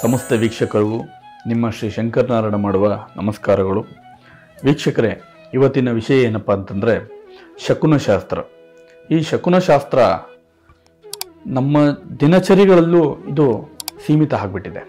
ಸಮಸ್ತ ವೀಕ್ಷಕರಿಗೂ ನಿಮ್ಮ ಶ್ರೀ ಶಂಕರನಾರಾಯಣ ಮಾಡುವ ನಮಸ್ಕಾರಗಳು ವೀಕ್ಷಕರೇ ಇವತ್ತಿನ ವಿಷಯ ಏನಪ್ಪ ಅಂತಂದರೆ ಶಕುನಶಾಸ್ತ್ರ ಈ ಶಕುನಶಾಸ್ತ್ರ ನಮ್ಮ ದಿನಚರಿಗಳಲ್ಲೂ ಇದು ಸೀಮಿತ ಆಗಿಬಿಟ್ಟಿದೆ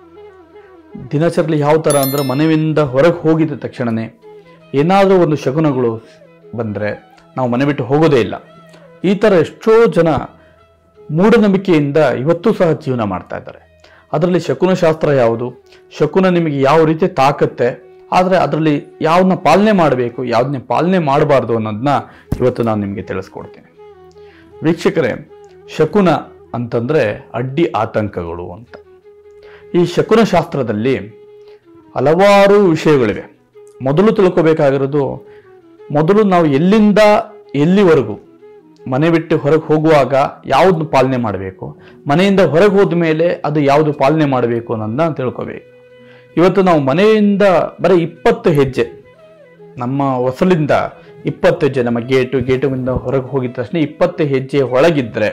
ದಿನಚರಿ ಯಾವ ಥರ ಅಂದರೆ ಮನೆಯಿಂದ ಹೊರಗೆ ಹೋಗಿದ ತಕ್ಷಣವೇ ಏನಾದರೂ ಒಂದು ಶಕುನಗಳು ಬಂದರೆ ನಾವು ಮನೆ ಬಿಟ್ಟು ಹೋಗೋದೇ ಇಲ್ಲ ಈ ಥರ ಎಷ್ಟೋ ಜನ ಮೂಢನಂಬಿಕೆಯಿಂದ ಇವತ್ತೂ ಸಹ ಜೀವನ ಮಾಡ್ತಾ ಇದ್ದಾರೆ ಅದರಲ್ಲಿ ಶಕುನಶಾಸ್ತ್ರ ಯಾವುದು ಶಕುನ ನಿಮಗೆ ಯಾವ ರೀತಿ ತಾಕತ್ತೆ ಆದರೆ ಅದರಲ್ಲಿ ಯಾವನ್ನ ಪಾಲನೆ ಮಾಡಬೇಕು ಯಾವ್ದನ್ನ ಪಾಲನೆ ಮಾಡಬಾರ್ದು ಅನ್ನೋದನ್ನ ಇವತ್ತು ನಾನು ನಿಮಗೆ ತಿಳಿಸ್ಕೊಡ್ತೀನಿ ವೀಕ್ಷಕರೇ ಶಕುನ ಅಂತಂದರೆ ಅಡ್ಡಿ ಆತಂಕಗಳು ಅಂತ ಈ ಶಕುನ ಶಾಸ್ತ್ರದಲ್ಲಿ ಹಲವಾರು ವಿಷಯಗಳಿವೆ ಮೊದಲು ತಿಳ್ಕೋಬೇಕಾಗಿರೋದು ಮೊದಲು ನಾವು ಎಲ್ಲಿಂದ ಎಲ್ಲಿವರೆಗೂ ಮನೆ ಬಿಟ್ಟು ಹೊರಗೆ ಹೋಗುವಾಗ ಯಾವ್ದು ಪಾಲನೆ ಮಾಡಬೇಕು ಮನೆಯಿಂದ ಹೊರಗೆ ಹೋದ ಮೇಲೆ ಅದು ಯಾವುದು ಪಾಲನೆ ಮಾಡಬೇಕು ಅನ್ನೋದನ್ನ ತಿಳ್ಕೋಬೇಕು ಇವತ್ತು ನಾವು ಮನೆಯಿಂದ ಬರೀ ಇಪ್ಪತ್ತು ಹೆಜ್ಜೆ ನಮ್ಮ ಹೊಸಲಿಂದ ಇಪ್ಪತ್ತು ಹೆಜ್ಜೆ ನಮ್ಮ ಗೇಟು ಗೇಟುವಿಂದ ಹೊರಗೆ ಹೋಗಿದ ತಕ್ಷಣ ಇಪ್ಪತ್ತು ಹೆಜ್ಜೆ ಒಳಗಿದ್ರೆ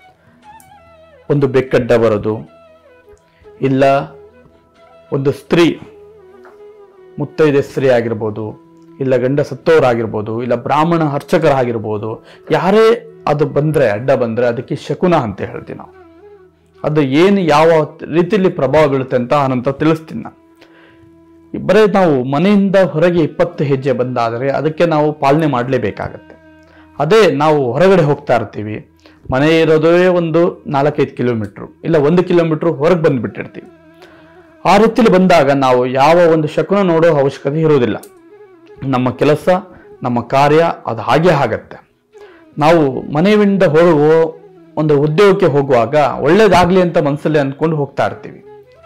ಒಂದು ಬೆಕ್ಕಡ್ಡ ಬರೋದು ಇಲ್ಲ ಒಂದು ಸ್ತ್ರೀ ಮುತ್ತೈದೆ ಸ್ತ್ರೀ ಆಗಿರ್ಬೋದು ಇಲ್ಲ ಗಂಡ ಸತ್ತವರಾಗಿರ್ಬೋದು ಇಲ್ಲ ಬ್ರಾಹ್ಮಣ ಅರ್ಚಕರಾಗಿರ್ಬೋದು ಯಾರೇ ಅದು ಬಂದರೆ ಅಡ್ಡ ಬಂದರೆ ಅದಕ್ಕೆ ಶಕುನ ಅಂತ ಹೇಳ್ತೀವಿ ನಾವು ಅದು ಏನು ಯಾವ ರೀತಿಯಲ್ಲಿ ಪ್ರಭಾವ ಬೀಳುತ್ತೆ ಅಂತ ಅನಂತರ ತಿಳಿಸ್ತೀನಿ ನಾನು ಬರೀ ನಾವು ಮನೆಯಿಂದ ಹೊರಗೆ ಇಪ್ಪತ್ತು ಹೆಜ್ಜೆ ಬಂದಾದರೆ ಅದಕ್ಕೆ ನಾವು ಪಾಲನೆ ಮಾಡಲೇಬೇಕಾಗತ್ತೆ ಅದೇ ನಾವು ಹೊರಗಡೆ ಹೋಗ್ತಾ ಇರ್ತೀವಿ ಮನೆ ಇರೋದೇ ಒಂದು ನಾಲ್ಕೈದು ಕಿಲೋಮೀಟ್ರು ಇಲ್ಲ ಒಂದು ಕಿಲೋಮೀಟ್ರ್ ಹೊರಗೆ ಬಂದುಬಿಟ್ಟಿರ್ತೀವಿ ಆ ರೀತಿಯಲ್ಲಿ ಬಂದಾಗ ನಾವು ಯಾವ ಒಂದು ಶಕುನ ನೋಡೋ ಅವಶ್ಯಕತೆ ಇರೋದಿಲ್ಲ ನಮ್ಮ ಕೆಲಸ ನಮ್ಮ ಕಾರ್ಯ ಅದು ಹಾಗೆ ಆಗತ್ತೆ ನಾವು ಮನೆಯಿಂದ ಹೊರಗು ಒಂದು ಉದ್ಯೋಗಕ್ಕೆ ಹೋಗುವಾಗ ಒಳ್ಳೇದಾಗ್ಲಿ ಅಂತ ಮನಸ್ಸಲ್ಲಿ ಅಂದ್ಕೊಂಡು ಹೋಗ್ತಾ ಇರ್ತೀವಿ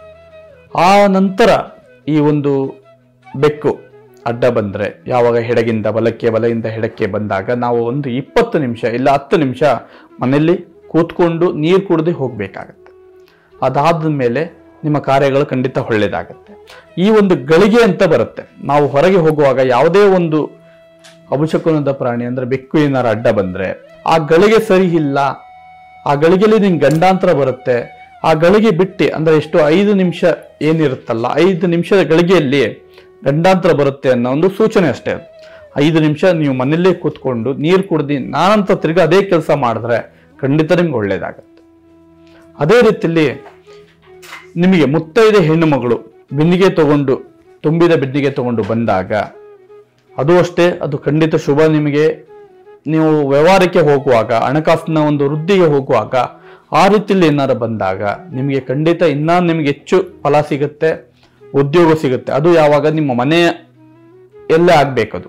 ಆ ನಂತರ ಈ ಒಂದು ಬೆಕ್ಕು ಅಡ್ಡ ಬಂದರೆ ಯಾವಾಗ ಎಡಗಿಂದ ಬಲಕ್ಕೆ ಬಲದಿಂದ ಎಡಕ್ಕೆ ಬಂದಾಗ ನಾವು ಒಂದು ಇಪ್ಪತ್ತು ನಿಮಿಷ ಇಲ್ಲ ಹತ್ತು ನಿಮಿಷ ಮನೆಯಲ್ಲಿ ಕೂತ್ಕೊಂಡು ನೀರು ಕುಡಿದು ಹೋಗಬೇಕಾಗತ್ತೆ ಅದಾದ ಮೇಲೆ ನಿಮ್ಮ ಕಾರ್ಯಗಳು ಖಂಡಿತ ಒಳ್ಳೆಯದಾಗತ್ತೆ ಈ ಒಂದು ಗಳಿಗೆ ಅಂತ ಬರುತ್ತೆ ನಾವು ಹೊರಗೆ ಹೋಗುವಾಗ ಯಾವುದೇ ಒಂದು ಅಪಶಕುನದ ಪ್ರಾಣಿ ಅಂದ್ರೆ ಬೆಕ್ಕು ಏನಾರು ಅಡ್ಡ ಬಂದ್ರೆ ಆ ಗಳಿಗೆ ಸರಿ ಇಲ್ಲ ಆ ಗಳಿಗೆಯಲ್ಲಿ ನಿಂಗೆ ಗಂಡಾಂತರ ಬರುತ್ತೆ ಆ ಗಳಿಗೆ ಬಿಟ್ಟು ಅಂದ್ರೆ ಎಷ್ಟು ಐದು ನಿಮಿಷ ಏನಿರುತ್ತಲ್ಲ ಐದು ನಿಮಿಷದ ಗಳಿಗೆಯಲ್ಲಿ ಗಂಡಾಂತರ ಬರುತ್ತೆ ಅನ್ನೋ ಒಂದು ಸೂಚನೆ ಅಷ್ಟೇ ಅದು. ಐದು ನಿಮಿಷ ನೀವು ಮನೆಯಲ್ಲೇ ಕೂತ್ಕೊಂಡು ನೀರು ಕುಡ್ದು ನಾನಂತ ತಿರ್ಗಿ ಅದೇ ಕೆಲಸ ಮಾಡಿದ್ರೆ ಖಂಡಿತ ನಿಮ್ಗೆ ಒಳ್ಳೇದಾಗತ್ತೆ ಅದೇ ರೀತಿಯಲ್ಲಿ ನಿಮಗೆ ಮುತ್ತೈದೆ ಹೆಣ್ಣು ಮಗಳು ಬಿಂದಿಗೆ ತಗೊಂಡು ತುಂಬಿದ ಬಿಂದಿಗೆ ತಗೊಂಡು ಬಂದಾಗ ಅದು ಅಷ್ಟೇ ಅದು ಖಂಡಿತ ಶುಭ ನಿಮಗೆ ನೀವು ವ್ಯವಹಾರಕ್ಕೆ ಹೋಗುವಾಗ ಹಣಕಾಸಿನ ಒಂದು ವೃದ್ಧಿಗೆ ಹೋಗುವಾಗ ಆ ರೀತಿಯಲ್ಲಿ ಏನಾರು ಬಂದಾಗ ನಿಮಗೆ ಖಂಡಿತ ಇನ್ನೂ ನಿಮಗೆ ಹೆಚ್ಚು ಫಲ ಸಿಗುತ್ತೆ ಉದ್ಯೋಗ ಸಿಗುತ್ತೆ ಅದು ಯಾವಾಗ ನಿಮ್ಮ ಮನೆ ಎಲ್ಲೇ ಆಗ್ಬೇಕದು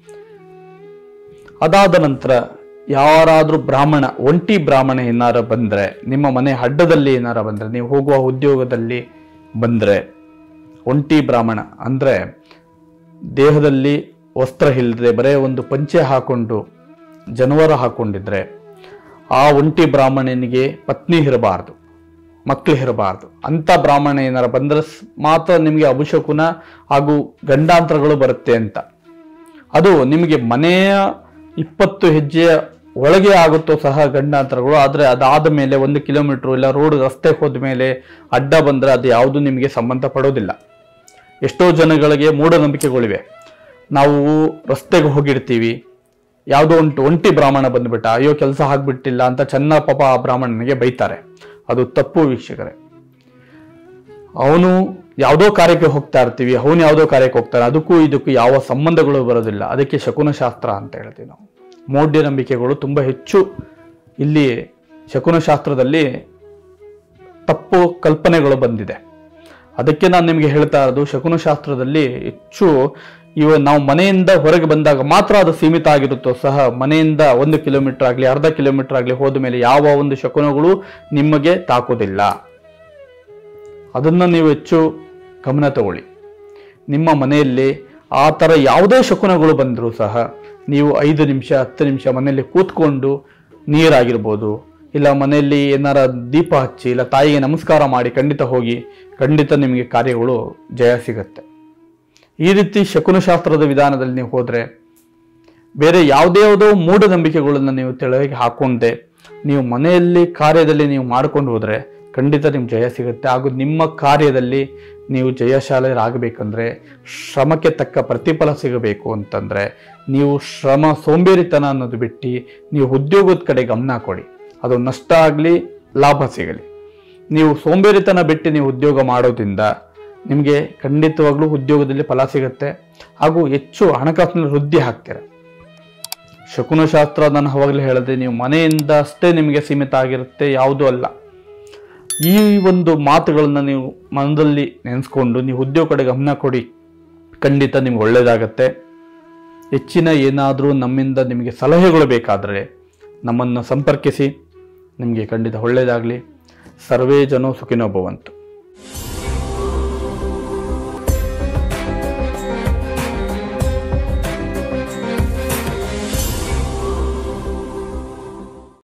ಅದಾದ ನಂತರ ಯಾರಾದ್ರೂ ಬ್ರಾಹ್ಮಣ ಒಂಟಿ ಬ್ರಾಹ್ಮಣ ಏನಾರ ಬಂದ್ರೆ ನಿಮ್ಮ ಮನೆ ಅಡ್ಡದಲ್ಲಿ ಏನಾರ ಬಂದ್ರೆ ನೀವು ಹೋಗುವ ಉದ್ಯೋಗದಲ್ಲಿ ಬಂದ್ರೆ ಒಂಟಿ ಬ್ರಾಹ್ಮಣ ಅಂದ್ರೆ ದೇಹದಲ್ಲಿ ವಸ್ತ್ರ ಇಲ್ಲದೆ ಬರೇ ಒಂದು ಪಂಚೆ ಹಾಕೊಂಡು ಜನವರ ಹಾಕೊಂಡಿದ್ರೆ ಆ ಒಂಟಿ ಬ್ರಾಹ್ಮಣನಿಗೆ ಪತ್ನಿ ಇರಬಾರ್ದು ಮಕ್ಕಳು ಇರಬಾರ್ದು ಅಂತ ಬ್ರಾಹ್ಮಣ ಏನಾರ ಬಂದ್ರೆ ಸ್- ಮಾತ್ರ ನಿಮಗೆ ಅಭಿಷಕುನ ಹಾಗೂ ಗಂಡಾಂತರಗಳು ಬರುತ್ತೆ ಅಂತ ಅದು ನಿಮಗೆ ಮನೆಯ ಇಪ್ಪತ್ತು ಹೆಜ್ಜೆಯ ಒಳಗೆ ಆಗುತ್ತೋ ಸಹ ಗಂಡಾಂತರಗಳು ಆದರೆ ಅದಾದ ಮೇಲೆ ಒಂದು ಕಿಲೋಮೀಟ್ರ್ ಇಲ್ಲ ರೋಡ್ ರಸ್ತೆ ಹೋದ ಮೇಲೆ ಅಡ್ಡ ಬಂದರೆ ಅದು ಯಾವುದು ನಿಮಗೆ ಸಂಬಂಧ ಪಡೋದಿಲ್ಲ ಎಷ್ಟೋ ಜನಗಳಿಗೆ ಮೂಢನಂಬಿಕೆಗಳಿವೆ ನಾವು ರಸ್ತೆಗೆ ಹೋಗಿರ್ತೀವಿ ಯಾವುದೋ ಒಂದು ಒಂಟಿ ಬ್ರಾಹ್ಮಣ ಬಂದ್ಬಿಟ್ಟ ಅಯ್ಯೋ ಕೆಲಸ ಆಗ್ಬಿಟ್ಟಿಲ್ಲ ಅಂತ ಚೆನ್ನ ಪಾಪ ಆ ಬ್ರಾಹ್ಮಣನಿಗೆ ಬೈತಾರೆ ಅದು ತಪ್ಪು ವೀಕ್ಷಕರೇ ಅವನು ಯಾವುದೋ ಕಾರ್ಯಕ್ಕೆ ಹೋಗ್ತಾ ಇರ್ತೀವಿ ಅವನು ಯಾವುದೋ ಕಾರ್ಯಕ್ಕೆ ಹೋಗ್ತಾನೆ ಅದಕ್ಕೂ ಇದಕ್ಕೂ ಯಾವ ಸಂಬಂಧಗಳು ಬರೋದಿಲ್ಲ ಅದಕ್ಕೆ ಶಕುನಶಾಸ್ತ್ರ ಅಂತ ಹೇಳ್ತೀವಿ ನಾವು ಮೂಢನಂಬಿಕೆಗಳು ತುಂಬ ಹೆಚ್ಚು ಇಲ್ಲಿ ಶಕುನಶಾಸ್ತ್ರದಲ್ಲಿ ತಪ್ಪು ಕಲ್ಪನೆಗಳು ಬಂದಿದೆ ಅದಕ್ಕೆ ನಾನು ನಿಮಗೆ ಹೇಳ್ತಾ ಇರೋದು ಶಕುನಶಾಸ್ತ್ರದಲ್ಲಿ ಹೆಚ್ಚು ಇವ ನಾವು ಮನೆಯಿಂದ ಹೊರಗೆ ಬಂದಾಗ ಮಾತ್ರ ಅದು ಸೀಮಿತ ಆಗಿರುತ್ತೋ ಸಹ ಮನೆಯಿಂದ ಒಂದು ಕಿಲೋಮೀಟರ್ ಆಗಲಿ ಅರ್ಧ ಕಿಲೋಮೀಟರ್ ಆಗಲಿ ಹೋದ ಮೇಲೆ ಯಾವ ಒಂದು ಶಕುನಗಳು ನಿಮಗೆ ತಾಕೋದಿಲ್ಲ ಅದನ್ನು ನೀವು ಹೆಚ್ಚು ಗಮನ ತಗೊಳ್ಳಿ ನಿಮ್ಮ ಮನೆಯಲ್ಲಿ ಆ ಥರ ಯಾವುದೇ ಶಕುನಗಳು ಬಂದರೂ ಸಹ ನೀವು ಐದು ನಿಮಿಷ ಹತ್ತು ನಿಮಿಷ ಮನೆಯಲ್ಲಿ ಕೂತ್ಕೊಂಡು ನೀರಾಗಿರ್ಬೋದು ಇಲ್ಲ ಮನೆಯಲ್ಲಿ ಏನಾರ ದೀಪ ಹಚ್ಚಿ ಇಲ್ಲ ತಾಯಿಗೆ ನಮಸ್ಕಾರ ಮಾಡಿ ಖಂಡಿತ ಹೋಗಿ ಖಂಡಿತ ನಿಮಗೆ ಕಾರ್ಯಗಳು ಜಯ ಸಿಗತ್ತೆ ಈ ರೀತಿ ಶಕುನಶಾಸ್ತ್ರದ ವಿಧಾನದಲ್ಲಿ ನೀವು ಹೋದರೆ ಬೇರೆ ಯಾವುದೇ ಯಾವುದೋ ಮೂಢನಂಬಿಕೆಗಳನ್ನು ನೀವು ತೆಳಗೆ ಹಾಕೊಂಡೆ ನೀವು ಮನೆಯಲ್ಲಿ ಕಾರ್ಯದಲ್ಲಿ ನೀವು ಮಾಡ್ಕೊಂಡು ಹೋದರೆ ಖಂಡಿತ ನಿಮ್ಗೆ ಜಯ ಸಿಗುತ್ತೆ ಹಾಗೂ ನಿಮ್ಮ ಕಾರ್ಯದಲ್ಲಿ ನೀವು ಜಯಶಾಲರಾಗಬೇಕಂದ್ರೆ ಶ್ರಮಕ್ಕೆ ತಕ್ಕ ಪ್ರತಿಫಲ ಸಿಗಬೇಕು ಅಂತಂದರೆ ನೀವು ಶ್ರಮ ಸೋಂಬೇರಿತನ ಅನ್ನೋದು ಬಿಟ್ಟು ನೀವು ಉದ್ಯೋಗದ ಕಡೆ ಗಮನ ಕೊಡಿ ಅದು ನಷ್ಟ ಆಗಲಿ ಲಾಭ ಸಿಗಲಿ ನೀವು ಸೋಂಬೇರಿತನ ಬಿಟ್ಟು ನೀವು ಉದ್ಯೋಗ ಮಾಡೋದ್ರಿಂದ ನಿಮಗೆ ಖಂಡಿತವಾಗ್ಲೂ ಉದ್ಯೋಗದಲ್ಲಿ ಫಲ ಸಿಗುತ್ತೆ ಹಾಗೂ ಹೆಚ್ಚು ಹಣಕಾಸಿನ ವೃದ್ಧಿ ಆಗ್ತೀರ ಶಕುನಶಾಸ್ತ್ರ ನಾನು ಅವಾಗಲೇ ಹೇಳಿದೆ ನೀವು ಮನೆಯಿಂದ ಅಷ್ಟೇ ನಿಮಗೆ ಸೀಮಿತ ಆಗಿರುತ್ತೆ ಯಾವುದೂ ಅಲ್ಲ ಈ ಒಂದು ಮಾತುಗಳನ್ನು ನೀವು ಮನದಲ್ಲಿ ನೆನೆಸ್ಕೊಂಡು ನೀವು ಉದ್ಯೋಗ ಕಡೆ ಗಮನ ಕೊಡಿ ಖಂಡಿತ ನಿಮ್ಗೆ ಒಳ್ಳೆಯದಾಗತ್ತೆ ಹೆಚ್ಚಿನ ಏನಾದರೂ ನಮ್ಮಿಂದ ನಿಮಗೆ ಸಲಹೆಗಳು ಬೇಕಾದರೆ ನಮ್ಮನ್ನು ಸಂಪರ್ಕಿಸಿ ನಿಮಗೆ ಖಂಡಿತ ಒಳ್ಳೆಯದಾಗಲಿ ಸರ್ವೇ ಜನೋ ಸುಖಿನೋ ಭವಂತು